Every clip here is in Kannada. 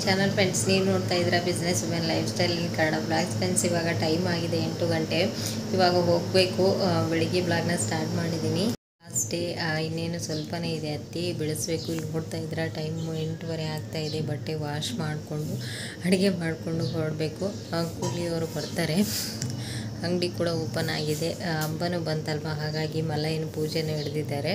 ಚಾನಲ್ ಫ್ರೆಂಡ್ಸ್ ನೀವು ನೋಡ್ತಾ ಇದ್ದೀರಾ business women lifestyle in Kannada vlogs friends ಇವಾಗ ಟೈಮ್ ಆಗಿದೆ ಎಂಟು ಗಂಟೆ ಇವಾಗ ಹೋಗಬೇಕು ಬೆಳಿಗ್ಗೆ ಬ್ಲಾಗ್ನ ಸ್ಟಾರ್ಟ್ ಮಾಡಿದ್ದೀನಿ ಲಾಸ್ಟ್ ಡೇ ಇನ್ನೇನು ಸ್ವಲ್ಪನೇ ಇದೆ ಹತ್ತಿ ಬೆಳೆಸ್ಬೇಕು ಇಲ್ಲಿ ನೋಡ್ತಾ ಇದ್ದೀರಾ ಟೈಮ್ ಎಂಟೂವರೆ ಆಗ್ತಾ ಇದೆ ಬಟ್ಟೆ ವಾಶ್ ಮಾಡಿಕೊಂಡು ಅಡುಗೆ ಮಾಡಿಕೊಂಡು ಹೊರಡಬೇಕು ಕೂಲಿಯವರು ಬರ್ತಾರೆ ಅಂಗಡಿ ಕೂಡ ಓಪನ್ ಆಗಿದೆ ಆ, ಹಬ್ಬನೂ ಬಂತಲ್ವ ಹಾಗಾಗಿ ಮಲೈನ ಪೂಜೆನೂ ಹಿಡಿದಿದ್ದಾರೆ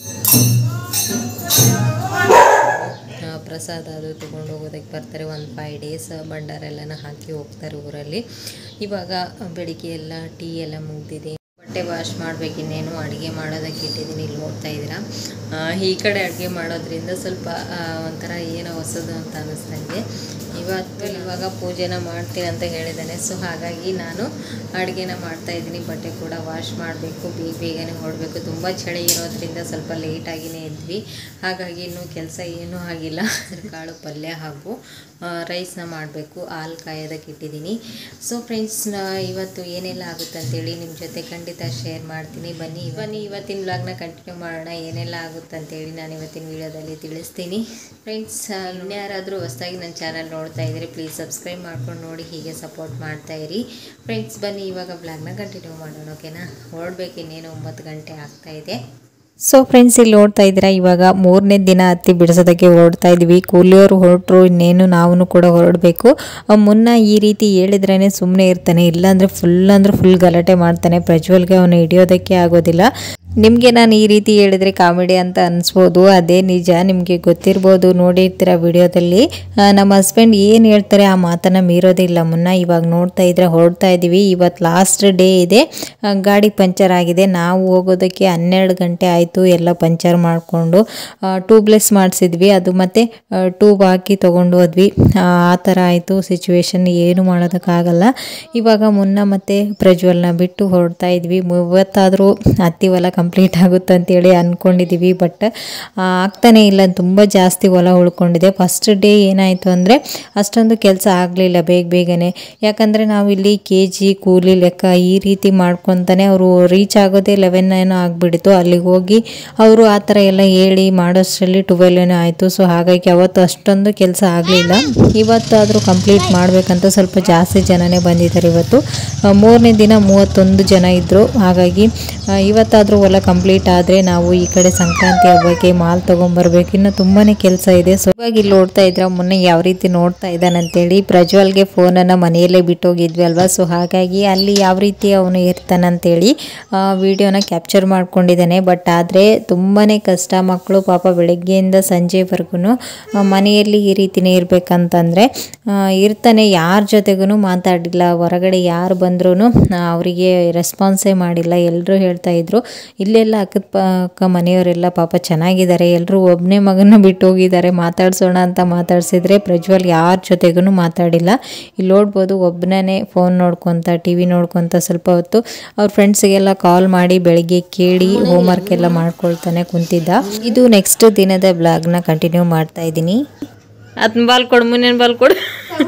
ಆ, ಪ್ರಸಾದ ಅದು ತೊಗೊಂಡು ಹೋಗೋದಕ್ಕೆ ಬರ್ತಾರೆ ಒಂದು ಫೈವ್ ಡೇಸ್ ಭಂಡಾರ ಎಲ್ಲನ ಹಾಕಿ ಹೋಗ್ತಾರೆ ಊರಲ್ಲಿ ಇವಾಗ ಬೆಳಿಗ್ಗೆ ಎಲ್ಲ ಟೀ ಎಲ್ಲ ಮುಗ್ದಿದೆ ಬಟ್ಟೆ ವಾಶ್ ಮಾಡ್ಬೇಕು ಇನ್ನೇನು ಅಡುಗೆ ಮಾಡೋದಕ್ಕೆ ಇಟ್ಟಿದ್ದೀನಿ ಇಲ್ಲಿ ನೋಡ್ತಾ ಇದ್ದೀರಾ ಆ, ಈ ಕಡೆ ಅಡುಗೆ ಮಾಡೋದ್ರಿಂದ ಸ್ವಲ್ಪ ಆ, ಒಂಥರ ಏನೋ ಹೊಸದು ಅಂತ ಅನ್ನಿಸ್ತಾ ಇದೆ ಇವತ್ತು ಇವಾಗ ಪೂಜೆನ ಮಾಡ್ತೀನಿ ಅಂತ ಹೇಳಿದ್ದಾನೆ ಸೊ ಹಾಗಾಗಿ ನಾನು ಅಡುಗೆನ ಮಾಡ್ತಾ ಇದ್ದೀನಿ ಬಟ್ಟೆ ಕೂಡ ವಾಶ್ ಮಾಡಬೇಕು ಬೇಗ ಬೇಗನೆ ಹೊರಡಬೇಕು ತುಂಬ ಚಳಿ ಇರೋದ್ರಿಂದ ಸ್ವಲ್ಪ ಲೇಟಾಗಿಯೇ ಇದ್ವಿ ಹಾಗಾಗಿ ಇನ್ನೂ ಕೆಲಸ ಏನೂ ಆಗಿಲ್ಲ ಕಾಳು ಪಲ್ಯ ಹಾಗೂ ರೈಸ್ನ ಮಾಡಬೇಕು ಹಾಲು ಕಾಯೋದಕ್ಕೆ ಇಟ್ಟಿದ್ದೀನಿ ಸೊ ಫ್ರೆಂಡ್ಸ್ ಇವತ್ತು ಏನೆಲ್ಲ ಆಗುತ್ತೆ ಅಂತೇಳಿ ನಿಮ್ಮ ಜೊತೆ ಖಂಡಿತ ಶೇರ್ ಮಾಡ್ತೀನಿ ಬನ್ನಿ ಬನ್ನಿ ಇವತ್ತಿನ ವ್ಲಾಗ್ನ ಕಂಟಿನ್ಯೂ ಮಾಡೋಣ ಏನೆಲ್ಲ ಆಗುತ್ತೆ ಅಂತೇಳಿ ನಾನು ಇವತ್ತಿನ ವಿಡಿಯೋದಲ್ಲಿ ತಿಳಿಸ್ತೀನಿ ಫ್ರೆಂಡ್ಸ್ ಇನ್ಯಾರಾದರೂ ಹೊಸದಾಗಿ ನನ್ನ ಚಾನಲ್ ನೋಡ್ತಾ ಇದ್ದೀರಿ ಪ್ಲೀಸ್ ಸಬ್ಸ್ಕ್ರೈಬ್ ಮಾಡ್ಕೊಂಡು ನೋಡಿ ಹೀಗೆ ಸಪೋರ್ಟ್ ಮಾಡ್ತಾ ಇರಿ ಫ್ರೆಂಡ್ಸ್ ಬನ್ನಿ ಇವಾಗ ಬ್ಲಾಗ್ನ ಕಂಟಿನ್ಯೂ ಮಾಡೋಣ ಓಕೆನಾ ಹೊರಡ್ಬೇಕು ಇನ್ನೇನು ಒಂಬತ್ತು ಗಂಟೆ ಆಗ್ತಾ ಇದೆ ಸೊ ಫ್ರೆಂಡ್ಸ್ ಇಲ್ಲಿ ನೋಡ್ತಾ ಇದ್ದೀರಾ ಇವಾಗ ಮೂರನೇ ದಿನ ಹತ್ತಿ ಬಿಡಿಸೋದಕ್ಕೆ ಹೊರಡ್ತಾ ಇದ್ವಿ ಕೂಲಿಯವರು ಹೊರಟ್ರು ಇನ್ನೇನು ನಾವು ಕೂಡ ಹೊರಡಬೇಕು ಮುನ್ನ ಈ ರೀತಿ ಹೇಳಿದ್ರೇ ಸುಮ್ಮನೆ ಇರ್ತಾನೆ ಇಲ್ಲಾಂದರೆ ಫುಲ್ ಅಂದರೆ ಫುಲ್ ಗಲಾಟೆ ಮಾಡ್ತಾನೆ ಪ್ರಜ್ವಲ್ಗೆ ಅವನು ಹಿಡಿಯೋದಕ್ಕೆ ಆಗೋದಿಲ್ಲ ನಿಮಗೆ ನಾನು ಈ ರೀತಿ ಹೇಳಿದರೆ ಕಾಮಿಡಿ ಅಂತ ಅನಿಸ್ಬೋದು ಅದೇ ನಿಜ ನಿಮಗೆ ಗೊತ್ತಿರ್ಬೋದು ನೋಡಿರ್ತೀರ ವಿಡಿಯೋದಲ್ಲಿ ಆ, ನಮ್ಮ ಹಸ್ಬೆಂಡ್ ಏನು ಹೇಳ್ತಾರೆ ಆ ಮಾತನ್ನು ಮೀರೋದಿಲ್ಲ ಮುನ್ನ ಇವಾಗ ನೋಡ್ತಾ ಇದ್ರೆ ಹೊರಡ್ತಾ ಇದ್ದೀವಿ ಇವತ್ತು ಲಾಸ್ಟ್ ಡೇ ಇದೆ ಆ, ಗಾಡಿ ಪಂಚರ್ ಆಗಿದೆ ನಾವು ಹೋಗೋದಕ್ಕೆ ಹನ್ನೆರಡು ಗಂಟೆ ಆಯಿತು ಎಲ್ಲ ಪಂಚರ್ ಮಾಡಿಕೊಂಡು ಟ್ಯೂಬ್ಲೆಸ್ ಮಾಡಿಸಿದ್ವಿ ಅದು ಮತ್ತು ಟ್ಯೂಬ್ ಹಾಕಿ ತೊಗೊಂಡು ಹೋದ್ವಿ ಆ ಆ ಥರ ಆಯಿತು ಸಿಚುವೇಶನ್ ಏನು ಮಾಡೋದಕ್ಕಾಗಲ್ಲ ಇವಾಗ ಮುನ್ನ ಮತ್ತು ಪ್ರಜ್ವಲ್ನ ಬಿಟ್ಟು ಹೊರಡ್ತಾ ಇದ್ವಿ ಇವತ್ತಾದರೂ ಹತ್ತಿ ಹೊಲ ಕಂಪ್ಲೀಟ್ ಆಗುತ್ತೆ ಅಂತೇಳಿ ಅಂದ್ಕೊಂಡಿದ್ದೀವಿ ಬಟ್ ಆಗ್ತಾನೇ ಇಲ್ಲ ತುಂಬ ಜಾಸ್ತಿ ಹೊಲ ಉಳ್ಕೊಂಡಿದೆ ಫಸ್ಟ್ ಡೇ ಏನಾಯಿತು ಅಂದರೆ ಅಷ್ಟೊಂದು ಕೆಲಸ ಆಗಲಿಲ್ಲ ಬೇಗ ಬೇಗನೆ ಯಾಕಂದರೆ ನಾವು ಇಲ್ಲಿ ಕೆ ಜಿ ಕೂಲಿ ಲೆಕ್ಕ ಈ ರೀತಿ ಮಾಡ್ಕೊತಾನೆ ಅವರು ರೀಚ್ ಆಗೋದೇ ಲೆವೆನ್ ಏನೋ ಆಗಿಬಿಡ್ತು ಅಲ್ಲಿಗೆ ಹೋಗಿ ಅವರು ಆ ಥರ ಎಲ್ಲ ಹೇಳಿ ಮಾಡೋಷ್ಟರಲ್ಲಿ ಟ್ವೆಲ್ ಏನೋ ಆಯಿತು ಸೊ ಹಾಗಾಗಿ ಅವತ್ತು ಅಷ್ಟೊಂದು ಕೆಲಸ ಆಗಲಿಲ್ಲ ಇವತ್ತಾದರೂ ಕಂಪ್ಲೀಟ್ ಮಾಡಬೇಕಂತ ಸ್ವಲ್ಪ ಜಾಸ್ತಿ ಜನನೇ ಬಂದಿದ್ದಾರೆ ಇವತ್ತು ಆ, ಮೂರನೇ ದಿನ ಮೂವತ್ತೊಂದು ಜನ ಇದ್ದರು ಹಾಗಾಗಿ ಆ, ಇವತ್ತಾದರೂ ಹೊಲ ಕಂಪ್ಲೀಟ್ ಆದರೆ ನಾವು ಈ ಕಡೆ ಸಂಕ್ರಾಂತಿ ಹಬ್ಬಕ್ಕೆ ಮಾಲ್ ತೊಗೊಂಬರ್ಬೇಕು ಇನ್ನು ತುಂಬಾ ಕೆಲಸ ಇದೆ ಸೊ ಇವಾಗ ಇಲ್ಲಿ ನೋಡ್ತಾ ಇದ್ರ ಮೊನ್ನೆ ಯಾವ ರೀತಿ ನೋಡ್ತಾ ಇದ್ದಾನಂತೇಳಿ ಪ್ರಜ್ವಲ್ಗೆ ಫೋನನ್ನು ಮನೆಯಲ್ಲೇ ಬಿಟ್ಟೋಗಿದ್ವಿ ಅಲ್ವಾ ಸೊ ಹಾಗಾಗಿ ಅಲ್ಲಿ ಯಾವ ರೀತಿ ಅವನು ಇರ್ತಾನಂತೇಳಿ ವಿಡಿಯೋನ ಕ್ಯಾಪ್ಚರ್ ಮಾಡ್ಕೊಂಡಿದ್ದಾನೆ ಬಟ್ ಆದರೆ ತುಂಬಾ ಕಷ್ಟ ಮಕ್ಕಳು ಪಾಪ ಬೆಳಗ್ಗೆಯಿಂದ ಸಂಜೆವರೆಗೂ ಮನೆಯಲ್ಲಿ ಈ ರೀತಿನೇ ಇರಬೇಕಂತಂದರೆ ಇರ್ತಾನೆ ಯಾರ ಜೊತೆಗೂ ಮಾತಾಡಿಲ್ಲ ಹೊರಗಡೆ ಯಾರು ಬಂದ್ರೂ ಅವರಿಗೆ ರೆಸ್ಪಾನ್ಸೇ ಮಾಡಿಲ್ಲ ಎಲ್ಲರೂ ಹೇಳ್ತಾ ಇದ್ರು ಇಲ್ಲೆಲ್ಲ ಅಕ್ಕದ ಪಕ್ಕ ಮನೆಯವರೆಲ್ಲ ಪಾಪ ಚೆನ್ನಾಗಿದ್ದಾರೆ ಎಲ್ಲರೂ ಒಬ್ಬನೇ ಮಗನ ಬಿಟ್ಟು ಹೋಗಿದ್ದಾರೆ ಮಾತಾಡ್ಸೋಣ ಅಂತ ಮಾತಾಡ್ಸಿದ್ರೆ ಪ್ರಜ್ವಲ್ ಯಾರ ಜೊತೆಗೂ ಮಾತಾಡಿಲ್ಲ ಇಲ್ಲಿ ನೋಡ್ಬೋದು ಒಬ್ಬನೇ ಫೋನ್ ನೋಡ್ಕೊತ ಟಿ ವಿ ನೋಡ್ಕೊತ ಸ್ವಲ್ಪ ಹೊತ್ತು ಅವ್ರ ಫ್ರೆಂಡ್ಸಿಗೆಲ್ಲ ಕಾಲ್ ಮಾಡಿ ಬೆಳಿಗ್ಗೆ ಕೇಳಿ ಹೋಮ್ವರ್ಕ್ ಎಲ್ಲ ಮಾಡ್ಕೊಳ್ತಾನೆ ಕುಂತಿದ್ದ ಇದು ನೆಕ್ಸ್ಟ್ ದಿನದ ಬ್ಲಾಗ್ನ ಕಂಟಿನ್ಯೂ ಮಾಡ್ತಾ ಇದ್ದೀನಿ ಅದನ್ನ ಬಾಲ್ ಕೊಡು ಮುಂದಿನ ಬಾಲ್ ಕೊಡು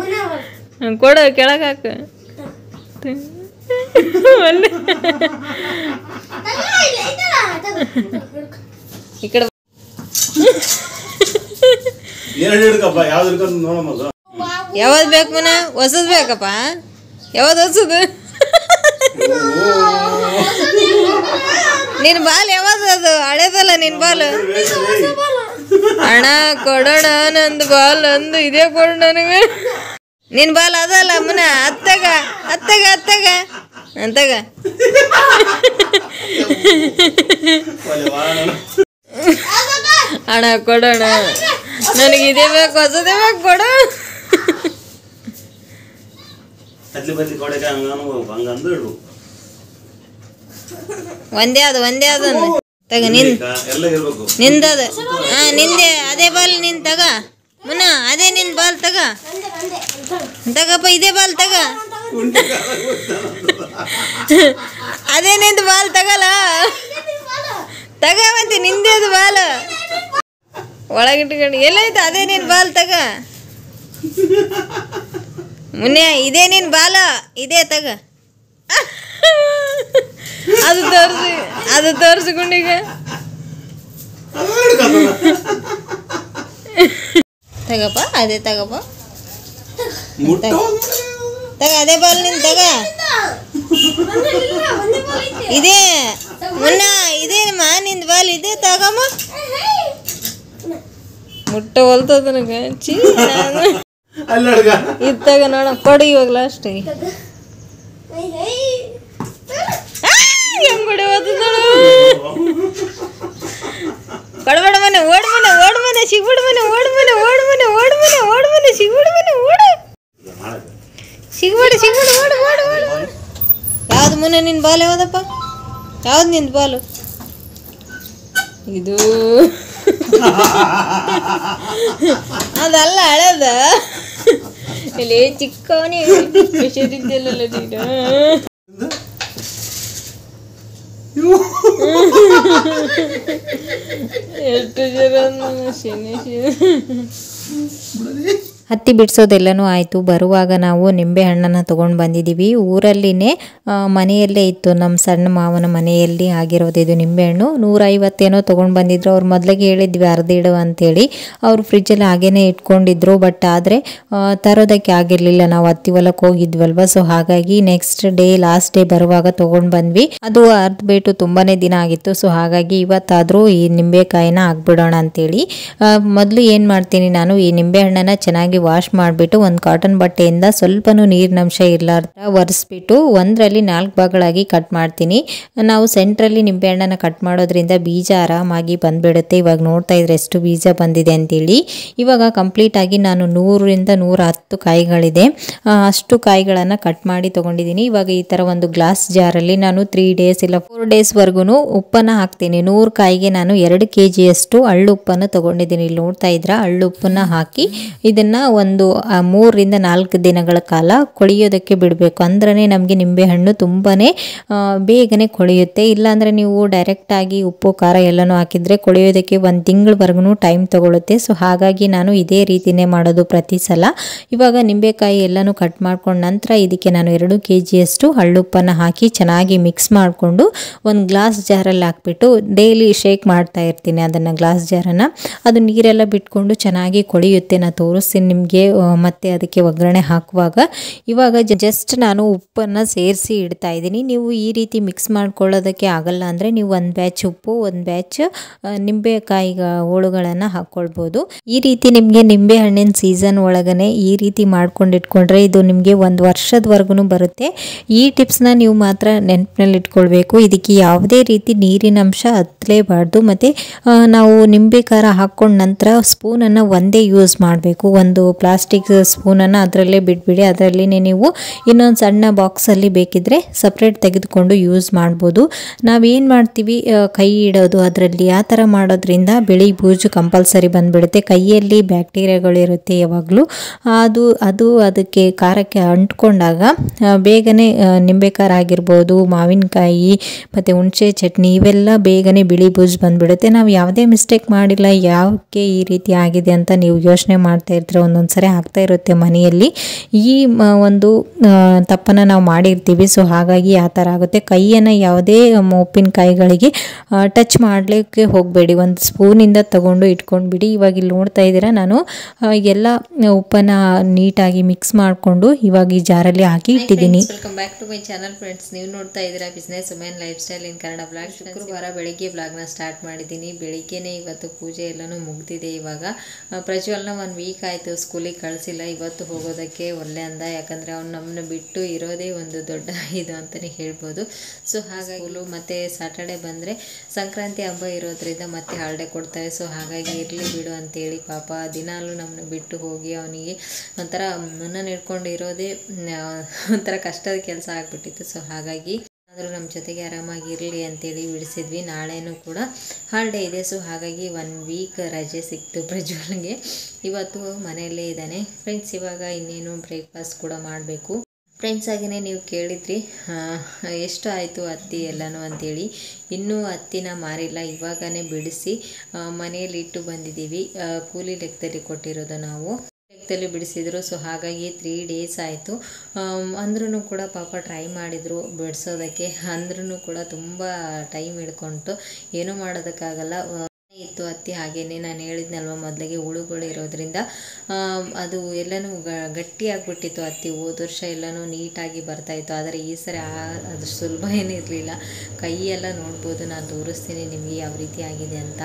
ಹ್ಮ್, ಕೊಡು ಕೆಳಗೆ ಹಾಕು ಒಲ್ಲೆ. ಈ ಕಡೆ ಎರಡು ಹಿಡ್ಕಪ್ಪ ಯಾವ್ದು ಹಿಡ್ಕೊಂಡು ನೋಡಮ್ಮ ಅದು ಯಾವ್ದು ಬೇಕು ಮನ ಹೊಸದು ಬೇಕಪ್ಪ ಯಾವ್ದು ಹೊಸದು ನಿನ್ ಬಾಲ್ ಯಾವ್ದು ಅದು ಹಳೇದಲ್ಲ ನಿನ್ ಬಾಲ್ ಅಣ್ಣ ಕೊಡೋಣ ನಂದು ಬಾಲ್ ಅಂದು ಇದೇ ಕೊಡು ನನಗೆ ನಿನ್ ಬಾಲ್ ಅದಲ್ಲ ಅಮ್ಮನ ಅತ್ತಗ ಅತ್ತಗ ಅತ್ತಗ ಅಂತಗ ಅಣ್ಣ ಕೊಡೋಣ ನನಗೆ ಇದೇ ಬೇಕು ಹೊಸದೇ ಬೇಕು ಕೊಡು ಹತ್ಲಿ ಬತ್ಲಿ ಕೊಡಕ್ಕೆ ಹಂಗಾನು ಹಂಗಂದು ಇಡು ಒಂದೇ ಅದು ಒಂದೇ ಅದು ತಗ ನಿನ್ ಎಲ್ಲ ಇರ್ಬೇಕು ನಿಂದದ ಹಾ ನಿಂದೆ ಅದೇ ಬಾಲ್ ನಿನ್ ತಗ ಮುನ್ನ ಅದೇ ನಿನ್ ಬಾಲ್ ತಗ ತಗಪ್ಪ ಇದೇ ಬಾಲ್ ತಗ ಅದೇ ನಿಂದು ಬಾಲ್ ತಗಲ್ಲ ತಗ ಮತ್ತೆ ನಿಂದೆ ಅದು ಬಾಲ್ ಒಳಗಿಟ್ಕೊಂಡು ಎಲ್ಲೈತೆ ಅದೇ ನಿನ್ ಬಾಲ್ ತಗ ಮುನ್ನೆ ಇದೇ ನಿನ್ ಬಾಲ ಇದೇ ತಗ ಅದು ತೋರಿಸಿ ಅದು ತೋರಿಸ್ಕೊಂಡೀಗ ತಗಪ್ಪ ಅದೇ ತಗಪ್ಪ ಮುಟ್ಟೋ ತಗ ಅದೇ ಬಾಲ್ ನಿನ್ ತಗ ಇದೇ ಮುನ್ನ ಇದೇ ಮಾ ನಿಂದ ಬಾಲ್ ಇದೆ ತಗಮ್ಮ ಮುಟ್ಟ ಹೊಲ್ತದ ನನಗೆ ಚೀ ಅಲ್ಲಿ ಹುಡ್ಗ ಇತ್ತಾಗ ನೋಡ ಕೊಡು ಇವಾಗ ಲಾಸ್ಟಿಗೆ ಹೆಂಗ್ ಬಿಡಿ ನೋಡು ಕೊಡ್ಬೇಡ ಮನೆ ಓಡ್ ಮನೆ ಓಡ್ ಮನೆ ಸಿಗ್ಬಿಡ ಮನೆ ಓಡ್ ಮನೆ ಓಡ್ ಮನೆ ಓಡ್ ಮನೆ ಓಡ್ ಮನೆ ಸಿಗ್ಬಿಡ ಮನೆ ಓಡು ಸಿಗ್ಬೇಡ ಸಿಗ್ಬೇಡ ಓಡು ಓಡು ಓಡು ಓಡು ಯಾವ್ದು ಮುನ್ನ ನಿನ್ನ ಬಾಲ್ ಯಾವ್ದಪ್ಪ ಯಾವ್ದು ನಿಂದು ಬಾಲು ಇದು ಅದಲ್ಲ ಹಳದ ಇಲ್ಲಿ ಚಿಕ್ಕವನೇ ಹುಷಾರಿದ್ದಲ್ಲ ನೀನು ಎಷ್ಟು ಜನ ಶನಿ ಹತ್ತಿ ಬಿಡಿಸೋದೆಲ್ಲನೂ ಆಯಿತು ಬರುವಾಗ ನಾವು ನಿಂಬೆ ಹಣ್ಣನ್ನು ತೊಗೊಂಡು ಬಂದಿದ್ದೀವಿ ಊರಲ್ಲಿನೇ ಆ, ಮನೆಯಲ್ಲೇ ಇತ್ತು ನಮ್ಮ ಸಣ್ಣ ಮಾವನ ಮನೆಯಲ್ಲಿ ಆಗಿರೋದು ಇದು ನಿಂಬೆಹಣ್ಣು ನೂರೈವತ್ತೇನೋ ತೊಗೊಂಡು ಬಂದಿದ್ರು ಅವ್ರು ಮೊದಲಿಗೆ ಹೇಳಿದ್ವಿ ಅರ್ಧ ಇಡು ಅಂತೇಳಿ ಅವರು ಫ್ರಿಜ್ಜಲ್ಲಿ ಹಾಗೇನೆ ಇಟ್ಕೊಂಡಿದ್ರು ಬಟ್ ಆದರೆ ತರೋದಕ್ಕೆ ಆಗಿರಲಿಲ್ಲ ನಾವು ಹತ್ತಿ ಹೊಲಕ್ಕೆ ಹೋಗಿದ್ವಲ್ವ ಸೊ ಹಾಗಾಗಿ ನೆಕ್ಸ್ಟ್ ಡೇ ಲಾಸ್ಟ್ ಡೇ ಬರುವಾಗ ತೊಗೊಂಡು ಬಂದ್ವಿ ಅದು ಅರ್ಧ ಬೇಟು ತುಂಬಾನೇ ದಿನ ಆಗಿತ್ತು ಸೊ ಹಾಗಾಗಿ ಇವತ್ತಾದರೂ ಈ ನಿಂಬೆಕಾಯಿನ ಹಾಕ್ಬಿಡೋಣ ಅಂತೇಳಿ ಮೊದಲು ಏನು ಮಾಡ್ತೀನಿ ನಾನು ಈ ನಿಂಬೆ ಹಣ್ಣನ್ನು ಚೆನ್ನಾಗಿ ವಾಶ್ ಮಾಡಿಬಿಟ್ಟು ಒಂದು ಕಾಟನ್ ಬಟ್ಟೆಯಿಂದ ಸ್ವಲ್ಪನೂ ನೀರಿನಂಶ ಇರಲಾರ್ದ ಒರೆಸ್ಬಿಟ್ಟು ಒಂದರಲ್ಲಿ ನಾಲ್ಕು ಭಾಗಗಳಾಗಿ ಕಟ್ ಮಾಡ್ತೀನಿ ನಾವು ಸೆಂಟ್ರಲ್ಲಿ ನಿಂಬೆ ಹಣ್ಣನ್ನು ಕಟ್ ಮಾಡೋದ್ರಿಂದ ಬೀಜ ಆರಾಮಾಗಿ ಬಂದ್ಬಿಡುತ್ತೆ ಇವಾಗ ನೋಡ್ತಾ ಇದ್ರೆ ಎಷ್ಟು ಬೀಜ ಬಂದಿದೆ ಅಂತೇಳಿ ಇವಾಗ ಕಂಪ್ಲೀಟ್ ಆಗಿ ನಾನು ನೂರರಿಂದ ನೂರ ಹತ್ತು ಕಾಯಿಗಳಿದೆ ಆ, ಅಷ್ಟು ಕಾಯಿಗಳನ್ನು ಕಟ್ ಮಾಡಿ ತೊಗೊಂಡಿದ್ದೀನಿ ಇವಾಗ ಈ ಥರ ಒಂದು ಗ್ಲಾಸ್ ಜಾರಲ್ಲಿ ನಾನು ತ್ರೀ ಡೇಸ್ ಇಲ್ಲ ಫೋರ್ ಡೇಸ್ವರೆಗೂ ಉಪ್ಪನ್ನು ಹಾಕ್ತೀನಿ ನೂರು ಕಾಯಿಗೆ ನಾನು ಎರಡು ಕೆ ಜಿಯಷ್ಟು ಹಳ್ಳು ಉಪ್ಪನ್ನು ತೊಗೊಂಡಿದ್ದೀನಿ ಇಲ್ಲಿ ನೋಡ್ತಾ ಇದ್ರ ಹಳ್ಳು ಉಪ್ಪನ್ನು ಹಾಕಿ ಇದನ್ನು ಒಂದು ಆ, ಮೂರರಿಂದ ನಾಲ್ಕು ದಿನಗಳ ಕಾಲ ಕೊಳೆಯೋದಕ್ಕೆ ಬಿಡಬೇಕು ಅಂದ್ರೆ ನಮಗೆ ನಿಂಬೆಹಣ್ಣು ತುಂಬಾ ಬೇಗನೆ ಕೊಳೆಯುತ್ತೆ ಇಲ್ಲಾಂದರೆ ನೀವು ಡೈರೆಕ್ಟಾಗಿ ಉಪ್ಪು ಖಾರ ಎಲ್ಲನೂ ಹಾಕಿದರೆ ಕೊಳೆಯೋದಕ್ಕೆ ಒಂದು ತಿಂಗಳವರೆಗೂ ಟೈಮ್ ತಗೊಳುತ್ತೆ ಸೊ ಹಾಗಾಗಿ ನಾನು ಇದೇ ರೀತಿನೇ ಮಾಡೋದು ಪ್ರತಿ ಸಲ ಇವಾಗ ನಿಂಬೆಕಾಯಿ ಎಲ್ಲನೂ ಕಟ್ ಮಾಡ್ಕೊಂಡ ನಂತರ ಇದಕ್ಕೆ ನಾನು ಎರಡು ಕೆ ಜಿಯಷ್ಟು ಹಳ್ಳುಪ್ಪನ್ನು ಹಾಕಿ ಚೆನ್ನಾಗಿ ಮಿಕ್ಸ್ ಮಾಡಿಕೊಂಡು ಒಂದು ಗ್ಲಾಸ್ ಜಾರಲ್ಲಿ ಹಾಕ್ಬಿಟ್ಟು ಡೈಲಿ ಶೇಕ್ ಮಾಡ್ತಾ ಇರ್ತೀನಿ ಅದನ್ನು ಗ್ಲಾಸ್ ಜಾರನ್ನು ಅದು ನೀರೆಲ್ಲ ಬಿಟ್ಕೊಂಡು ಚೆನ್ನಾಗಿ ಕೊಳೆಯುತ್ತೆ ನಾನು ತೋರಿಸ್ತೀನಿ ನಿಮಗೆ ಮತ್ತೆ ಅದಕ್ಕೆ ಒಗ್ಗರಣೆ ಹಾಕುವಾಗ ಇವಾಗ ಜಸ್ಟ್ ನಾನು ಉಪ್ಪನ್ನು ಸೇರಿಸಿ ಇಡ್ತಾ ಇದ್ದೀನಿ ನೀವು ಈ ರೀತಿ ಮಿಕ್ಸ್ ಮಾಡ್ಕೊಳ್ಳೋದಕ್ಕೆ ಆಗಲ್ಲ ಅಂದರೆ ನೀವು ಒಂದು ಬ್ಯಾಚ್ ಉಪ್ಪು ಒಂದು ಬ್ಯಾಚ್ ನಿಂಬೆಕಾಯಿ ಹೋಳುಗಳನ್ನು ಹಾಕ್ಕೊಳ್ಬೋದು ಈ ರೀತಿ ನಿಮಗೆ ನಿಂಬೆ ಹಣ್ಣಿನ ಸೀಸನ್ ಒಳಗನೆ ಈ ರೀತಿ ಮಾಡ್ಕೊಂಡು ಇಟ್ಕೊಂಡ್ರೆ ಇದು ನಿಮಗೆ ಒಂದು ವರ್ಷದವರೆಗೂ ಬರುತ್ತೆ ಈ ಟಿಪ್ಸ್ನ ನೀವು ಮಾತ್ರ ನೆನಪಿನಲ್ಲಿ ಇಟ್ಕೊಳ್ಬೇಕು ಇದಕ್ಕೆ ಯಾವುದೇ ರೀತಿ ನೀರಿನ ಅಂಶ ಹತ್ತಲೇಬಾರ್ದು ಮತ್ತು ನಾವು ನಿಂಬೆ ಖಾರ ಹಾಕ್ಕೊಂಡ ನಂತರ ಸ್ಪೂನನ್ನು ಒಂದೇ ಯೂಸ್ ಮಾಡಬೇಕು ಒಂದು ಪ್ಲಾಸ್ಟಿಕ್ ಸ್ಪೂನನ್ನು ಅದರಲ್ಲೇ ಬಿಟ್ಬಿಡಿ ಅದರಲ್ಲಿನೇ ನೀವು ಇನ್ನೊಂದು ಸಣ್ಣ ಬಾಕ್ಸಲ್ಲಿ ಬೇಕಿದ್ರೆ ಸಪ್ರೇಟ್ ತೆಗೆದುಕೊಂಡು ಯೂಸ್ ಮಾಡ್ಬೋದು ನಾವೇನು ಮಾಡ್ತೀವಿ ಆ, ಕೈ ಇಡೋದು ಅದರಲ್ಲಿ ಆ ಥರ ಮಾಡೋದ್ರಿಂದ ಬಿಳಿ ಬೂಜು ಕಂಪಲ್ಸರಿ ಬಂದ್ಬಿಡುತ್ತೆ ಕೈಯಲ್ಲಿ ಬ್ಯಾಕ್ಟೀರಿಯಾಗಳಿರುತ್ತೆ ಯಾವಾಗಲೂ ಅದು ಅದು ಅದಕ್ಕೆ ಖಾರಕ್ಕೆ ಅಂಟ್ಕೊಂಡಾಗ ಆ, ಬೇಗನೆ ಆ, ನಿಂಬೆ ಖಾರ ಆಗಿರ್ಬೋದು ಮಾವಿನಕಾಯಿ ಮತ್ತು ಹುಣಸೆ ಚಟ್ನಿ ಇವೆಲ್ಲ ಬೇಗನೆ ಬಿಳಿ ಬೂಜು ಬಂದ್ಬಿಡುತ್ತೆ ನಾವು ಯಾವುದೇ ಮಿಸ್ಟೇಕ್ ಮಾಡಿಲ್ಲ ಯಾಕೆ ಈ ರೀತಿ ಆಗಿದೆ ಅಂತ ನೀವು ಯೋಚನೆ ಮಾಡ್ತಾ ಇರ್ತೀರ ಒಂದೊಂದು ಸರಿ ಆಗ್ತಾ ಇರುತ್ತೆ ಮನೆಯಲ್ಲಿ ಈ ಮ- ಒಂದು ತಪ್ಪನ್ನು ನಾವು ಮಾಡಿರ್ತೀವಿ ಸೊ ಹಾಗಾಗಿ ಆ ಥರ ಆಗುತ್ತೆ ಕೈಯನ್ನು ಯಾವುದೇ ಮ- ಉಪ್ಪಿನಕಾಯಿಗಳಿಗೆ ಟಚ್ ಮಾಡಲಿಕ್ಕೆ ಹೋಗಬೇಡಿ ಒಂದು ಸ್ಪೂನಿಂದ ತಗೊಂಡು ಇಟ್ಕೊಂಡ್ಬಿಡಿ ಇವಾಗ ಇಲ್ಲಿ ನೋಡ್ತಾ ಇದ್ದೀರಾ ನಾನು ಆ, ಎಲ್ಲ ಉಪ್ಪನ್ನು ನೀಟಾಗಿ ಮಿಕ್ಸ್ ಮಾಡಿಕೊಂಡು ಇವಾಗ ಈ ಜಾರಲ್ಲಿ ಹಾಕಿ ಇಟ್ಟಿದ್ದೀನಿ welcome back to my channel friends ನೀವು ನೋಡ್ತಾ ಇದ್ದೀರಾ business women lifestyle in Kannada vlog ಶುಕ್ರವಾರ ಬೆಳಿಗ್ಗೆ ಬ್ಲಾಗ್ನ ಸ್ಟಾರ್ಟ್ ಮಾಡಿದ್ದೀನಿ ಬೆಳಿಗ್ಗೆನೇ ಇವತ್ತು ಪೂಜೆ ಎಲ್ಲನೂ ಮುಗ್ದಿದೆ ಇವಾಗ ಆ, ಪ್ರಜ್ವಲ್ನ ಒಂದು ವೀಕ್ ಆಯಿತು ಸ್ಕೂಲಿಗೆ ಕಳಿಸಿಲ್ಲ ಇವತ್ತು ಹೋಗೋದಕ್ಕೆ ಒಳ್ಳೆ ಅಂದ ಯಾಕಂದರೆ ಅವ್ನು ನಮ್ಮನ್ನ ಬಿಟ್ಟು ಇರೋದೇ ಒಂದು ದೊಡ್ಡ ಇದು ಅಂತಲೇ ಹೇಳ್ಬೋದು ಸೊ ಹಾಗಾಗಿ ಸ್ಕೂಲು ಮತ್ತು ಸಾಟರ್ಡೆ ಬಂದರೆ ಸಂಕ್ರಾಂತಿ ಹಬ್ಬ ಇರೋದ್ರಿಂದ ಮತ್ತೆ ಹಾಲ್ಡೆ ಕೊಡ್ತಾರೆ ಸೊ ಹಾಗಾಗಿ ಇರಲಿ ಬಿಡು ಅಂತೇಳಿ ಪಾಪ ದಿನಾಲೂ ನಮ್ಮನ್ನ ಬಿಟ್ಟು ಹೋಗಿ ಅವನಿಗೆ ಒಂಥರ ಮುನ್ನ ಹಿಡ್ಕೊಂಡು ಇರೋದೇ ಮ್, ಆ, ಒಂಥರ ಕಷ್ಟದ ಕೆಲಸ ಆಗಿಬಿಟ್ಟಿತ್ತು ಸೊ ಹಾಗಾಗಿ ಆದರೂ ನಮ್ಮ ಜೊತೆಗೆ ಆರಾಮಾಗಿ ಇರಲಿ ಅಂತೇಳಿ ಬಿಡಿಸಿದ್ವಿ ನಾಳೆನೂ ಕೂಡ ಹಾಲ್ಡೇ ಇದೆ ಸೊ ಹಾಗಾಗಿ ಒನ್ ವೀಕ್ ರಜೆ ಸಿಕ್ತು ಪ್ರಜ್ವಲ್ಗೆ ಇವತ್ತು ಮನೆಯಲ್ಲೇ ಇದ್ದಾನೆ ಫ್ರೆಂಡ್ಸ್ ಇವಾಗ ಇನ್ನೇನು ಬ್ರೇಕ್ಫಾಸ್ಟ್ ಕೂಡ ಮಾಡಬೇಕು ಫ್ರೆಂಡ್ಸ್ ಆಗಿನೇ ನೀವು ಕೇಳಿದ್ರಿ ಆ, ಎಷ್ಟು ಆಯಿತು ಹತ್ತಿ ಎಲ್ಲನೂ ಅಂತೇಳಿ ಇನ್ನೂ ಹತ್ತಿನ ಮಾರಿಲ್ಲ ಇವಾಗನೇ ಬಿಡಿಸಿ ಆ, ಮನೆಯಲ್ಲಿ ಇಟ್ಟು ಬಂದಿದ್ದೀವಿ ಆ, ಕೂಲಿ ಲೆಕ್ಕದಲ್ಲಿ ಕೊಟ್ಟಿರೋದು ನಾವು ಲೆಕ್ಕದಲ್ಲಿ ಬಿಡಿಸಿದ್ರು ಸೊ ಹಾಗಾಗಿ ತ್ರೀ ಡೇಸ್ ಆಯಿತು ಅಂದ್ರೂ ಕೂಡ ಪಾಪ ಟ್ರೈ ಮಾಡಿದರು ಬಿಡಿಸೋದಕ್ಕೆ ಅಂದ್ರೂ ಕೂಡ ತುಂಬ ಟೈಮ್ ಹಿಡ್ಕೊಂತು ಏನೂ ಮಾಡೋದಕ್ಕಾಗಲ್ಲ ಆ, ಇತ್ತು ಹತ್ತಿ ಹಾಗೇನೆ ನಾನು ಹೇಳಿದ್ನಲ್ವ ಮೊದಲಿಗೆ ಹುಳುಗಳು ಇರೋದ್ರಿಂದ ಆ, ಅದು ಎಲ್ಲನೂ ಗ- ಗಟ್ಟಿಯಾಗ್ಬಿಟ್ಟಿತ್ತು ಹತ್ತಿ ಹೋದ ವರ್ಷ ಎಲ್ಲನೂ ನೀಟಾಗಿ ಬರ್ತಾಯಿತ್ತು ಆದರೆ ಈ ಸರಿ ಆ ಅದು ಸುಲಭ ಏನಿರಲಿಲ್ಲ ಕೈ ಎಲ್ಲ ನೋಡ್ಬೋದು ನಾನು ತೋರಿಸ್ತೀನಿ ನಿಮಗೆ ಯಾವ ರೀತಿ ಆಗಿದೆ ಅಂತ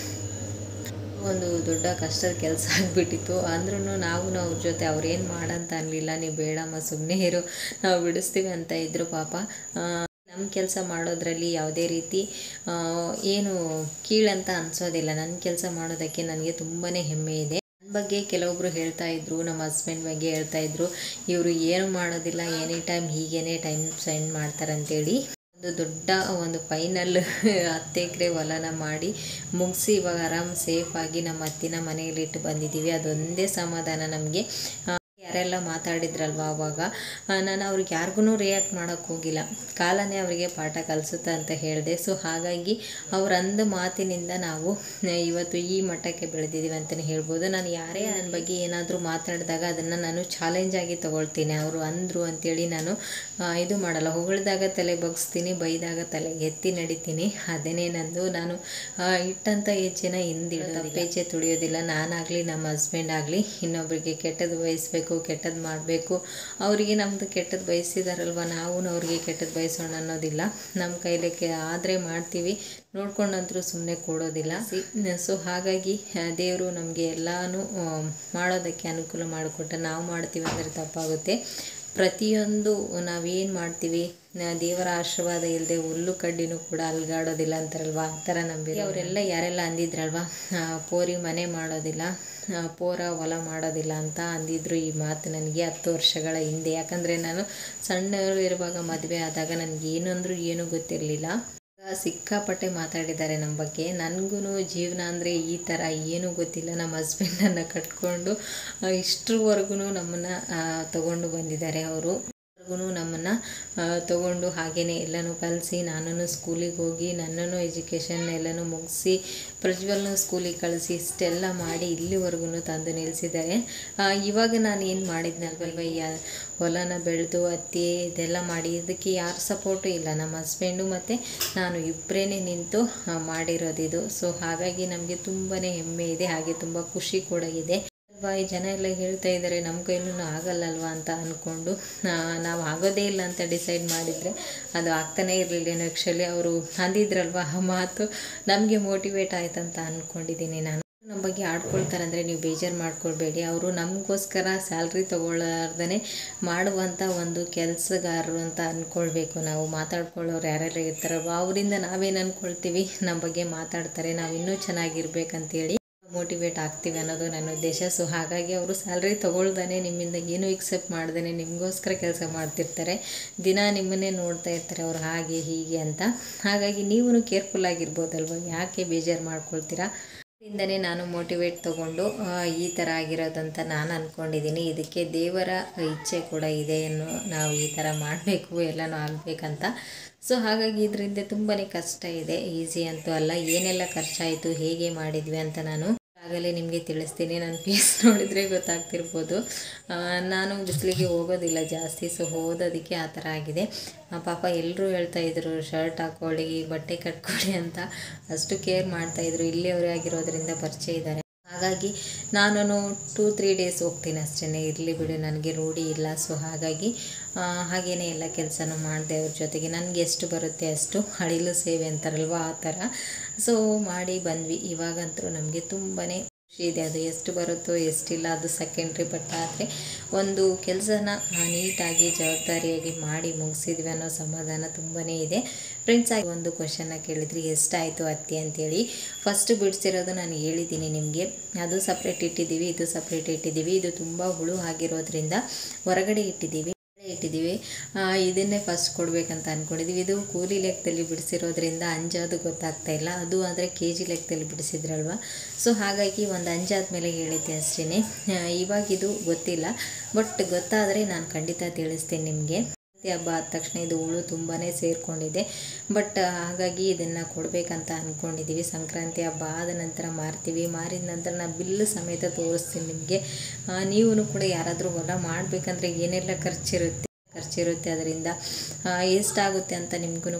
ಒಂದು ದೊಡ್ಡ ಕಷ್ಟದ ಕೆಲಸ ಆಗಿಬಿಟ್ಟಿತ್ತು ಅಂದ್ರೂ ನಾವು ಅವ್ರ ಜೊತೆ ಅವ್ರೇನು ಮಾಡಂತ ಅನ್ನಲಿಲ್ಲ ನೀವು ಬೇಡಮ್ಮ ಸುಮ್ಮನೆ ಇರು ನಾವು ಬಿಡಿಸ್ತೀವಿ ಅಂತ ಇದ್ರು ಪಾಪ ನಮ್ಮ ಕೆಲಸ ಮಾಡೋದ್ರಲ್ಲಿ ಯಾವುದೇ ರೀತಿ ಆ, ಏನು ಕೀಳಂತ ಅನಿಸೋದಿಲ್ಲ ನನ್ನ ಕೆಲಸ ಮಾಡೋದಕ್ಕೆ ನನಗೆ ತುಂಬಾ ಹೆಮ್ಮೆ ಇದೆ ನನ್ನ ಬಗ್ಗೆ ಕೆಲವೊಬ್ರು ಹೇಳ್ತಾ ಇದ್ರು ನಮ್ಮ ಹಸ್ಬೆಂಡ್ ಬಗ್ಗೆ ಹೇಳ್ತಾ ಇದ್ರು ಇವರು ಏನು ಮಾಡೋದಿಲ್ಲ ಎನಿ ಟೈಮ್ ಹೀಗೇನೆ ಟೈಮ್ ಸ್ಪೆಂಡ್ ಮಾಡ್ತಾರಂತೇಳಿ ಒಂದು ದೊಡ್ಡ ಒಂದು ಫೈನಲ್ ಹತ್ತು ಎಕರೆ ಹೊಲನ ಮಾಡಿ ಮುಗಿಸಿ ಇವಾಗ ಆರಾಮ್ ಸೇಫಾಗಿ ನಮ್ಮ ಅತ್ತಿನ ಮನೆಯಲ್ಲಿ ಇಟ್ಟು ಬಂದಿದ್ದೀವಿ ಅದೊಂದೇ ಸಮಾಧಾನ ನಮಗೆ ಯಾರೆಲ್ಲ ಮಾತಾಡಿದ್ರಲ್ವ ಅವಾಗ ಆ, ನಾನು ಅವ್ರಿಗೆ ಯಾರಿಗೂ ರಿಯಾಕ್ಟ್ ಮಾಡೋಕ್ಕೆ ಹೋಗಿಲ್ಲ ಕಾಲನೇ ಅವರಿಗೆ ಪಾಠ ಕಲಿಸುತ್ತೆ ಅಂತ ಹೇಳಿದೆ ಸೊ ಹಾಗಾಗಿ ಅವ್ರ ಅಂದ ಮಾತಿನಿಂದ ನಾವು ಆ, ಇವತ್ತು ಈ ಮಟ್ಟಕ್ಕೆ ಬೆಳೆದಿದ್ದೀವಿ ಅಂತಲೇ ಹೇಳ್ಬೋದು ನಾನು ಯಾರೇ ನನ್ನ ಬಗ್ಗೆ ಏನಾದರೂ ಮಾತಾಡಿದಾಗ ಅದನ್ನು ನಾನು ಚಾಲೆಂಜ್ ಆಗಿ ತಗೊಳ್ತೀನಿ ಅವರು ಅಂದರು ಅಂತೇಳಿ ನಾನು ಆ, ಇದು ಮಾಡಲ್ಲ ಹೊಗಳಿದಾಗ ತಲೆ ಬಗ್ಸ್ತೀನಿ ಬೈದಾಗ ತಲೆ ಎತ್ತಿ ನಡಿತೀನಿ ಅದೇನೇ ನಂದು ನಾನು ಆ, ಇಟ್ಟಂಥ ಹೆಜ್ಜೆನ ಹಿಂದಿಡೋದು ಹೆಜ್ಜೆ ತುಳಿಯೋದಿಲ್ಲ ನಾನಾಗಲಿ ನಮ್ಮ ಹಸ್ಬೆಂಡ್ ಆಗಲಿ ಇನ್ನೊಬ್ಬರಿಗೆ ಕೆಟ್ಟದ್ದು ಬಯಸಬೇಕು ಕೆಟ್ಟದ್ದು ಮಾಡಬೇಕು ಅವರಿಗೆ ನಮ್ಮದು ಕೆಟ್ಟದ್ದು ಬಯಸಿದಾರಲ್ವ ನಾವು ಅವ್ರಿಗೆ ಕೆಟ್ಟದ್ದು ಬಯಸೋಣ ಅನ್ನೋದಿಲ್ಲ ನಮ್ಮ ಕೈಲಿ ಆದರೆ ಮಾಡ್ತೀವಿ ನೋಡ್ಕೊಂಡಂತರೂ ಸುಮ್ಮನೆ ಕೊಡೋದಿಲ್ಲ ಸೊ ಹಾಗಾಗಿ ದೇವರು ನಮಗೆ ಎಲ್ಲನೂ ಆ, ಮಾಡೋದಕ್ಕೆ ಅನುಕೂಲ ಮಾಡಿಕೊಟ್ಟ ನಾವು ಮಾಡ್ತೀವಿ ಅಂದರೆ ತಪ್ಪಾಗುತ್ತೆ ಪ್ರತಿಯೊಂದು ನಾವೇನು ಮಾಡ್ತೀವಿ ನ- ದೇವರ ಆಶೀರ್ವಾದ ಇಲ್ಲದೆ ಹುಲ್ಲು ಕಡ್ಡಿನೂ ಕೂಡ ಅಲ್ಗಾಡೋದಿಲ್ಲ ಅಂತಾರಲ್ವ ಆ ಥರ ನಂಬಿ ಅವರೆಲ್ಲ ಯಾರೆಲ್ಲ ಅಂದಿದ್ರಲ್ವ ಆ, ಪೋರಿ ಮನೆ ಮಾಡೋದಿಲ್ಲ ಆ, ಪೋರ ಹೊಲ ಮಾಡೋದಿಲ್ಲ ಅಂತ ಅಂದಿದ್ರು ಈ ಮಾತು ನನಗೆ ಹತ್ತು ವರ್ಷಗಳ ಹಿಂದೆ ಯಾಕಂದರೆ ನಾನು ಸಣ್ಣವರಿರುವಾಗ ಮದುವೆ ಆದಾಗ ನನಗೆ ಏನು ಅಂದರೂ ಏನೂ ಗೊತ್ತಿರಲಿಲ್ಲ ಸಿಕ್ಕಾಪಟ್ಟೆ ಮಾತಾಡಿದ್ದಾರೆ ನಮ್ಮ ಬಗ್ಗೆ ನನಗೂ ಜೀವನ ಅಂದರೆ ಈ ಥರ ಏನೂ ಗೊತ್ತಿಲ್ಲ ನಮ್ಮ ಹಸ್ಬೆಂಡನ್ನು ಕಟ್ಕೊಂಡು ಇಷ್ಟರವರೆಗೂ ನಮ್ಮನ್ನು ತಗೊಂಡು ಬಂದಿದ್ದಾರೆ ಅವರು ನಮ್ಮನ್ನು ತಗೊಂಡು ಹಾಗೇನೆ ಎಲ್ಲನೂ ಕಲಿಸಿ ನಾನು ಸ್ಕೂಲಿಗೆ ಹೋಗಿ ನನ್ನನ್ನು ಎಜುಕೇಷನ್ ಎಲ್ಲನೂ ಮುಗಿಸಿ ಪ್ರಜ್ವಲ್ನ ಸ್ಕೂಲಿಗೆ ಕಳಿಸಿ ಇಷ್ಟೆಲ್ಲ ಮಾಡಿ ಇಲ್ಲಿವರೆಗೂ ತಂದು ನಿಲ್ಲಿಸಿದ್ದಾರೆ ಆ, ಇವಾಗ ನಾನು ಏನು ಮಾಡಿದ್ನಲ್ವಲ್ವ ಈ ಆ ಹೊಲನ ಬೆಳೆದು ಹತ್ತಿ ಇದೆಲ್ಲ ಮಾಡಿ ಇದಕ್ಕೆ ಯಾರ ಸಪೋರ್ಟು ಇಲ್ಲ ನಮ್ಮ ಹಸ್ಬೆಂಡು ಮತ್ತು ನಾನು ಇಬ್ಬರೇ ನಿಂತು ಆ, ಮಾಡಿರೋದಿದು ಸೊ ಹಾಗಾಗಿ ನಮಗೆ ತುಂಬಾ ಹೆಮ್ಮೆ ಇದೆ ಹಾಗೆ ತುಂಬ ಖುಷಿ ಕೂಡ ಇದೆ ಅಲ್ವಾ ಈ ಜನ ಎಲ್ಲ ಹೇಳ್ತಾ ಇದ್ದಾರೆ ನಮ್ಮ ಕೈಲೂ ಆಗಲ್ಲಲ್ವಾ ಅಂತ ಅಂದ್ಕೊಂಡು ನಾವು ಆಗೋದೇ ಇಲ್ಲ ಅಂತ ಡಿಸೈಡ್ ಮಾಡಿದರೆ ಅದು ಆಗ್ತಾನೇ ಇರಲಿಲ್ಲ ಆ್ಯಕ್ಚುಲಿ ಅವರು ಅಂದಿದ್ರಲ್ವ ಆ ಮಾತು ನಮಗೆ ಮೋಟಿವೇಟ್ ಆಯ್ತಂತ ಅಂದ್ಕೊಂಡಿದ್ದೀನಿ ನಾನು ನಮ್ಮ ಬಗ್ಗೆ ಆಡ್ಕೊಳ್ತಾರೆ ಅಂದರೆ ನೀವು ಬೇಜಾರು ಮಾಡ್ಕೊಳ್ಬೇಡಿ ಅವರು ನಮಗೋಸ್ಕರ ಸ್ಯಾಲ್ರಿ ತೊಗೊಳ್ಳಾರ್ದೇ ಮಾಡುವಂಥ ಒಂದು ಕೆಲಸಗಾರರು ಅಂತ ಅಂದ್ಕೊಳ್ಬೇಕು ನಾವು ಮಾತಾಡ್ಕೊಳ್ಳೋರು ಯಾರೆಲ್ಲ ಇರ್ತಾರಲ್ವ ಅವರಿಂದ ನಾವೇನು ಅಂದ್ಕೊಳ್ತೀವಿ ನಮ್ಮ ಬಗ್ಗೆ ಮಾತಾಡ್ತಾರೆ ನಾವು ಇನ್ನೂ ಚೆನ್ನಾಗಿರ್ಬೇಕಂತೇಳಿ ಮೋಟಿವೇಟ್ ಆಗ್ತೀವಿ ಅನ್ನೋದು ನನ್ನ ಉದ್ದೇಶ ಸೊ ಹಾಗಾಗಿ ಅವರು ಸ್ಯಾಲ್ರಿ ತೊಗೊಳ್ದಾನೆ ನಿಮ್ಮಿಂದ ಏನು ಎಕ್ಸೆಪ್ಟ್ ಮಾಡ್ದೇ ನಿಮಗೋಸ್ಕರ ಕೆಲಸ ಮಾಡ್ತಿರ್ತಾರೆ ದಿನ ನಿಮ್ಮನ್ನೇ ನೋಡ್ತಾ ಇರ್ತಾರೆ ಅವ್ರು ಹಾಗೆ ಹೀಗೆ ಅಂತ ಹಾಗಾಗಿ ನೀವು ಕೇರ್ಫುಲ್ ಆಗಿರ್ಬೋದಲ್ವ ಯಾಕೆ ಬೇಜಾರು ಮಾಡ್ಕೊಳ್ತೀರಾ ಇಂದನೇ ನಾನು ಮೋಟಿವೇಟ್ ತೊಗೊಂಡು ಆ, ಈ ಥರ ಆಗಿರೋದಂತ ನಾನು ಅಂದ್ಕೊಂಡಿದ್ದೀನಿ ಇದಕ್ಕೆ ದೇವರ ಇಚ್ಛೆ ಕೂಡ ಇದೆ ಅನ್ನೋ ನಾವು ಈ ಥರ ಮಾಡಬೇಕು ಎಲ್ಲನೂ ಆಗಬೇಕಂತ ಸೊ ಹಾಗಾಗಿ ಇದರಿಂದ ತುಂಬಾ ಕಷ್ಟ ಇದೆ ಈಸಿ ಅಂತೂ ಅಲ್ಲ ಏನೆಲ್ಲ ಖರ್ಚಾಯಿತು ಹೇಗೆ ಮಾಡಿದ್ವಿ ಅಂತ ನಾನು ಆಗಲೇ ನಿಮಗೆ ತಿಳಿಸ್ತೀನಿ ನನ್ನ ಫೇಸ್ ನೋಡಿದರೆ ಗೊತ್ತಾಗ್ತಿರ್ಬೋದು ಆ, ನಾನು ಬಿಸಿಲಿಗೆ ಹೋಗೋದಿಲ್ಲ ಜಾಸ್ತಿ ಸೊ ಹೋದೋದಕ್ಕೆ ಆ ಥರ ಆಗಿದೆ ಆ, ಪಾಪ ಎಲ್ಲರೂ ಹೇಳ್ತಾ ಇದ್ರು ಶರ್ಟ್ ಹಾಕ್ಕೊಳ್ಳಿ ಬಟ್ಟೆ ಕಟ್ಕೊಳ್ಳಿ ಅಂತ ಅಷ್ಟು ಕೇರ್ ಮಾಡ್ತಾಯಿದ್ರು ಇಲ್ಲಿಯವರೇ ಆಗಿರೋದ್ರಿಂದ ಪರಿಚಯ ಇದ್ದಾರೆ ಹಾಗಾಗಿ ನಾನು ಟೂ ತ್ರೀ ಡೇಸ್ ಹೋಗ್ತೀನಿ ಅಷ್ಟೇ ಇರಲಿ ಬಿಡು ನನಗೆ ರೂಢಿ ಇಲ್ಲ ಸೊ ಹಾಗಾಗಿ ಆ, ಹಾಗೇನೆ ಎಲ್ಲ ಕೆಲಸನೂ ಮಾಡಿದೆ ಅವ್ರ ಜೊತೆಗೆ ನನಗೆ ಎಷ್ಟು ಬರುತ್ತೆ ಅಷ್ಟು ಅಳಿಲು ಸೇವೆ ಅಂತಾರಲ್ವ ಆ ಥರ ಸೊ ಮಾಡಿ ಬಂದ್ವಿ ಇವಾಗಂತೂ ನಮಗೆ ತುಂಬಾ ಖುಷಿ ಇದೆ ಅದು ಎಷ್ಟು ಬರುತ್ತೋ ಎಷ್ಟಿಲ್ಲ ಅದು ಸೆಕೆಂಡ್ರಿ ಬಟ್ ಆದರೆ ಒಂದು ಕೆಲಸನ ನೀಟಾಗಿ ಜವಾಬ್ದಾರಿಯಾಗಿ ಮಾಡಿ ಮುಗಿಸಿದ್ವಿ ಅನ್ನೋ ಸಮಾಧಾನ ತುಂಬಾ ಇದೆ ಫ್ರೆಂಡ್ಸ್ ಆಗಿ ಒಂದು ಕ್ವಶನ್ನ ಕೇಳಿದ್ರಿ ಎಷ್ಟಾಯಿತು ಅತ್ತಿ ಅಂತೇಳಿ ಫಸ್ಟ್ ಬಿಡಿಸಿರೋದು ನಾನು ಹೇಳಿದ್ದೀನಿ ನಿಮಗೆ ಅದು ಸಪ್ರೇಟ್ ಇಟ್ಟಿದ್ದೀವಿ ಇದು ಸಪ್ರೇಟ್ ಇಟ್ಟಿದ್ದೀವಿ ಇದು ತುಂಬ ಹುಳು ಆಗಿರೋದ್ರಿಂದ ಹೊರಗಡೆ ಇಟ್ಟಿದ್ದೀವಿ ಹೊರಗಡೆ ಇಟ್ಟಿದ್ದೀವಿ ಆ, ಇದನ್ನೇ ಫಸ್ಟ್ ಕೊಡಬೇಕಂತ ಅಂದ್ಕೊಂಡಿದ್ದೀವಿ ಇದು ಕೂಲಿ ಲೆಕ್ಕದಲ್ಲಿ ಬಿಡಿಸಿರೋದ್ರಿಂದ ಅಂಜಾದು ಗೊತ್ತಾಗ್ತಾ ಇಲ್ಲ ಅದು ಆದರೆ ಕೆ ಜಿ ಲೆಕ್ಕದಲ್ಲಿ ಬಿಡಿಸಿದ್ರಲ್ವ ಸೊ ಹಾಗಾಗಿ ಒಂದು ಅಂಜಾದ ಮೇಲೆ ಹೇಳಿದ್ದೆ ಅಷ್ಟೇ ಇವಾಗ ಇದು ಗೊತ್ತಿಲ್ಲ ಬಟ್ ಗೊತ್ತಾದರೆ ನಾನು ಖಂಡಿತ ತಿಳಿಸ್ತೀನಿ ನಿಮಗೆ ಸಂಕ್ರಾಂತಿ ಹಬ್ಬ ಆದ ತಕ್ಷಣ ಇದು ಹುಳು ತುಂಬಾ ಸೇರಿಕೊಂಡಿದೆ ಬಟ್ ಹಾಗಾಗಿ ಇದನ್ನು ಕೊಡಬೇಕಂತ ಅಂದ್ಕೊಂಡಿದ್ದೀವಿ ಸಂಕ್ರಾಂತಿ ಹಬ್ಬ ಆದ ನಂತರ ಮಾರ್ತೀವಿ ಮಾರಿದ ನಂತರ ನಾನು ಬಿಲ್ಲು ಸಮೇತ ತೋರಿಸ್ತೀನಿ ನಿಮಗೆ ನೀವು ಕೂಡ ಯಾರಾದರೂ ಹೊಲ ಮಾಡಬೇಕಂದ್ರೆ ಏನೆಲ್ಲ ಖರ್ಚಿರುತ್ತೆ ಖರ್ಚಿರುತ್ತೆ ಅದರಿಂದ ಎಷ್ಟಾಗುತ್ತೆ ಅಂತ ನಿಮಗೂ ಕೂಡ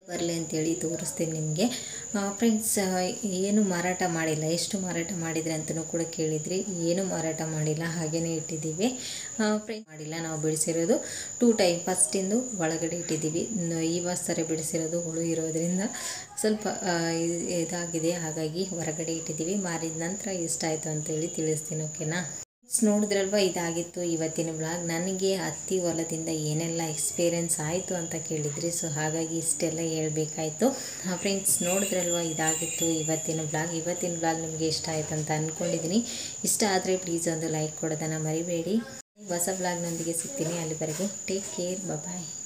ಬರಲಿ ಅಂತೇಳಿ ತೋರಿಸ್ತೀನಿ ನಿಮಗೆ ಫ್ರೆಂಡ್ಸ್ ಏನು ಮಾರಾಟ ಮಾಡಿಲ್ಲ ಎಷ್ಟು ಮಾರಾಟ ಮಾಡಿದರೆ ಅಂತಲೂ ಕೂಡ ಕೇಳಿದ್ರಿ ಏನು ಮಾರಾಟ ಮಾಡಿಲ್ಲ ಹಾಗೇ ಇಟ್ಟಿದ್ದೀವಿ ಫ್ರೆಂಡ್ ಮಾಡಿಲ್ಲ ನಾವು ಬಿಡಿಸಿರೋದು ಟೂ ಟೈಮ್ ಫಸ್ಟಿಂದು ಒಳಗಡೆ ಇಟ್ಟಿದ್ದೀವಿ ನ- ಈ ಸರಿ ಬಿಡಿಸಿರೋದು ಹುಳು ಇರೋದ್ರಿಂದ ಸ್ವಲ್ಪ ಆ, ಇ- ಇದಾಗಿದೆ ಹಾಗಾಗಿ ಹೊರಗಡೆ ಇಟ್ಟಿದ್ದೀವಿ ಮಾರಿದ ನಂತರ ಇಷ್ಟ ಆಯಿತು ಅಂತೇಳಿ ತಿಳಿಸ್ತೀನಿ ಓಕೆನಾ ಫ್ರೆಂಡ್ಸ್ ನೋಡಿದ್ರಲ್ವ ಇದಾಗಿತ್ತು ಇವತ್ತಿನ ಬ್ಲಾಗ್ ನನಗೆ ಹತ್ತಿ ಹೊಲದಿಂದ ಏನೆಲ್ಲ ಎಕ್ಸ್ಪೀರಿಯೆನ್ಸ್ ಆಯಿತು ಅಂತ ಕೇಳಿದ್ರಿ ಸೊ ಹಾಗಾಗಿ ಇಷ್ಟೆಲ್ಲ ಹೇಳ್ಬೇಕಾಯ್ತು ಫ್ರೆಂಡ್ಸ್ ನೋಡಿದ್ರಲ್ವ ಇದಾಗಿತ್ತು ಇವತ್ತಿನ ಬ್ಲಾಗ್ ಇವತ್ತಿನ ಬ್ಲಾಗ್ ನಿಮಗೆ ಇಷ್ಟ ಆಯಿತು ಅಂತ ಅಂದ್ಕೊಂಡಿದ್ದೀನಿ ಇಷ್ಟ ಆದರೆ ಪ್ಲೀಸ್ ಒಂದು ಲೈಕ್ ಕೊಡೋದನ್ನು ಮರಿಬೇಡಿ ಹೊಸ ಬ್ಲಾಗ್ನೊಂದಿಗೆ ಸಿಗ್ತೀನಿ ಅಲ್ಲಿವರೆಗೆ ಟೇಕ್ ಕೇರ್ ಬಾಯ್